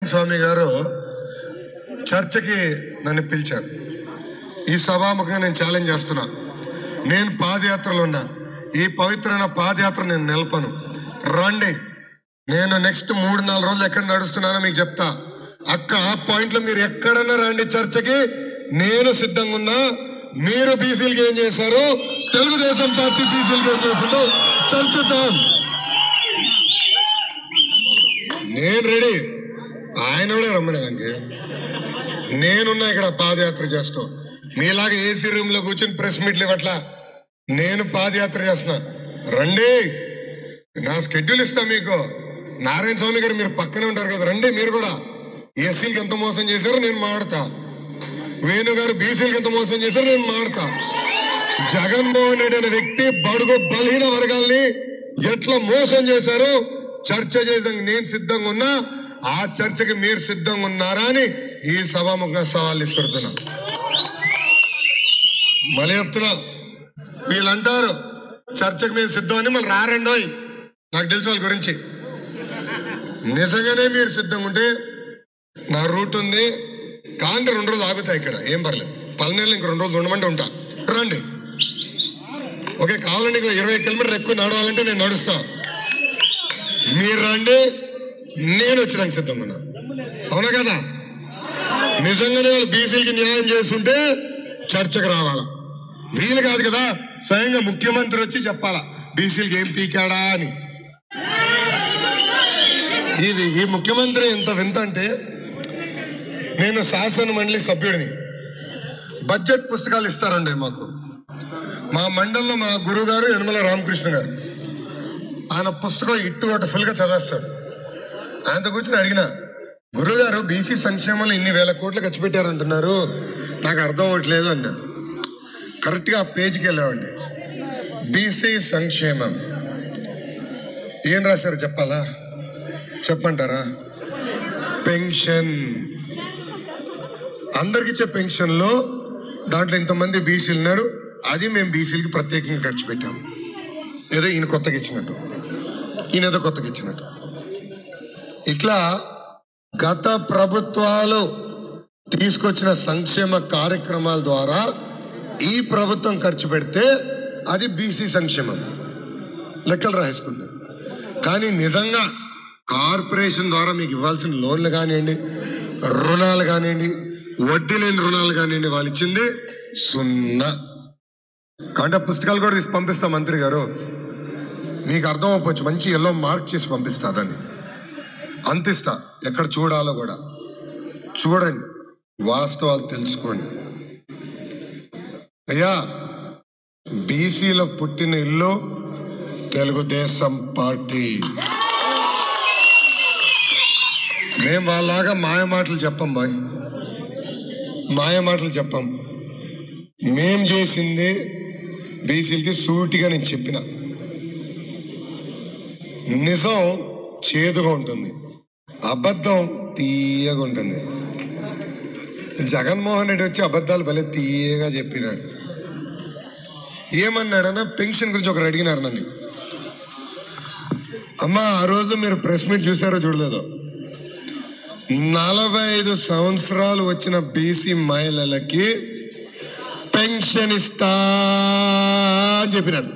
స్వామి గారు చర్చకి నన్ను పిలిచారు ఈ సభాముఖంగా నేను ఛాలెంజ్ చేస్తున్నా నేను పాదయాత్రలో ఉన్నా ఈ పవిత్రమైన పాదయాత్ర నేను నిలపను రండి నేను నెక్స్ట్ మూడు నాలుగు రోజులు ఎక్కడ నడుస్తున్నానో మీకు చెప్తా అక్క ఆ పాయింట్ లో మీరు ఎక్కడన్నా రండి చర్చకి నేను సిద్ధంగా ఉన్నా మీరు బీసీలకి ఏం చేశారు తెలుగుదేశం పార్టీ బీసీలకి ఏం చేసిందో చర్చిద్దాం నేను రెడీ ఆయన కూడా రమ్మనేదానికి నేనున్నా ఇక్కడ పాదయాత్ర చేస్తూ మీలాగా ఏసీ రూమ్ లో కూర్చొని ప్రెస్ మీట్లు ఇవ్వట్లా నేను పాదయాత్ర చేస్తున్నా రండి నా స్కెడ్యూల్ ఇస్తా మీకు నారాయణ స్వామి గారు మీరు పక్కనే ఉంటారు కదా రండి మీరు కూడా ఎస్సీలకి ఎంత మోసం చేశారో నేను మాడతా వేణు గారు బీసీలకి ఎంత మోసం చేశారో నేను మాడతా జగన్మోహన్ రెడ్డి అనే వ్యక్తి బడుగు బలహీన వర్గాల్ని ఎట్లా మోసం చేశారో చర్చ చేసాక నేను సిద్ధంగా ఉన్నా ఆ చర్చకి మీరు సిద్ధంగా ఉన్నారా అని ఈ సభాముఖంగా సవాల్ ఇస్తున్నా మళ్ళీ చెప్తున్నా వీళ్ళు అంటారు చర్చకు మేము సిద్ధం అని మళ్ళీ రారండోయ్ నాకు తెలుసు వాళ్ళ గురించి నిజంగానే మీరు సిద్ధంగా ఉంటే నా రూట్ ఉంది కాంగ్రెస్ రెండు రోజులు ఆగుతాయి ఇక్కడ ఏం పర్లేదు పల్లెలు ఇంక రెండు రోజులు ఉండమంటే ఉంటా రండి ఓకే కావాలంటే ఇంకో ఇరవై కిలోమీటర్ ఎక్కువ నడవాలంటే నేను నడుస్తా మీరు రండి నేను వచ్చేదానికి సిద్ధంగా ఉన్నా అవునా కదా నిజంగానే వాళ్ళు బీసీలకి న్యాయం చేస్తుంటే చర్చకు రావాలా వీలు కాదు కదా స్వయంగా ముఖ్యమంత్రి వచ్చి చెప్పాలా బీసీలకి ఏం పీకాడా అని ఇది ఈ ముఖ్యమంత్రి ఎంత వింత అంటే నేను శాసన మండలి సభ్యుడిని బడ్జెట్ పుస్తకాలు ఇస్తారండి మాకు మా మండలంలో మా గురువు గారు యనమల రామకృష్ణ గారు ఆయన పుస్తకం ఇట్టు అటు ఫుల్గా చదివేస్తాడు ఆయనతో కూర్చొని అడిగిన గురుగారు బీసీ సంక్షేమంలో ఇన్ని వేల కోట్లు ఖర్చు పెట్టారంటున్నారు నాకు అర్థం అవ్వట్లేదు అన్నా కరెక్ట్గా ఆ పేజీకి వెళ్ళామండి బీసీ సంక్షేమం ఏం రాశారు చెప్పాలా చెప్పంటారా పెన్షన్ అందరికి ఇచ్చే పెన్షన్లో దాంట్లో ఇంతమంది బీసీలు ఉన్నారు అది మేము బీసీలకి ప్రత్యేకంగా ఖర్చు పెట్టాం ఏదో ఈయన కొత్తగా ఇచ్చినట్టు ఈయన ఏదో కొత్తగా ఇచ్చినట్టు ఇట్లా గత ప్రభుత్వాలు తీసుకొచ్చిన సంక్షేమ కార్యక్రమాల ద్వారా ఈ ప్రభుత్వం ఖర్చు పెడితే అది బీసీ సంక్షేమం లెక్కలు రాసుకుంటారు కానీ నిజంగా కార్పొరేషన్ ద్వారా మీకు ఇవ్వాల్సిన లోన్లు కానివ్వండి రుణాలు కానివ్వండి వడ్డీ లేని రుణాలు కానివ్వండి వాళ్ళు ఇచ్చింది సున్నా కాబట్టి ఆ పుస్తకాలు కూడా తీసి పంపిస్తా మంత్రి గారు మీకు అర్థం అవ్వచ్చు మంచి ఎల్లో మార్క్ చేసి పంపిస్తా దాన్ని అంతిస్తా ఎక్కడ చూడాలో కూడా చూడండి వాస్తవాలు తెలుసుకోండి అయ్యా బీసీలో పుట్టిన ఇల్లు తెలుగుదేశం పార్టీ మేము వాళ్ళలాగా మాయ మాటలు చెప్పం బాయ్ మాయ మాటలు చెప్పం మేం చేసింది బీసీలకి సూటిగా నేను చెప్పిన నిజం చేదుగా ఉంటుంది అబద్ధం తీయగా ఉంటుంది జగన్మోహన్ రెడ్డి వచ్చి అబద్ధాలు భలే తీయగా చెప్పినాడు ఏమన్నాడన్నా పెన్షన్ గురించి ఒకరు అడిగినారు నన్ను అమ్మా ఆ రోజు మీరు ప్రెస్ మీట్ చూసారో చూడలేదో నలభై ఐదు సంవత్సరాలు వచ్చిన బీసీ మహిళలకి పెన్షన్ ఇస్తా అని చెప్పినాడు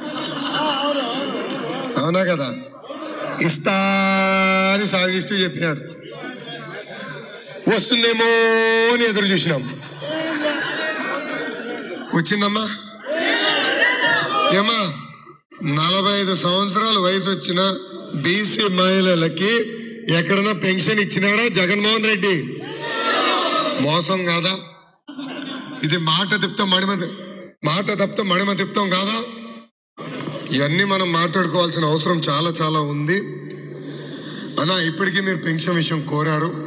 అవునా కదా ఇస్తా అని సాగిస్తూ చెప్పినాడు వస్తుందేమో అని ఎదురు చూసినాం వచ్చిందమ్మా ఏమా నలభై ఐదు సంవత్సరాల వయసు వచ్చిన బీసీ మహిళలకి ఎక్కడన్నా పెన్షన్ ఇచ్చినాడా జగన్మోహన్ రెడ్డి మోసం కాదా ఇది మాట తిప్తాం మడిమ మాట తప్పితే మడిమ తిప్తాం కాదా ఇవన్నీ మనం మాట్లాడుకోవాల్సిన అవసరం చాలా చాలా ఉంది అలా ఇప్పటికీ మీరు పెన్షన్ విషయం కోరారు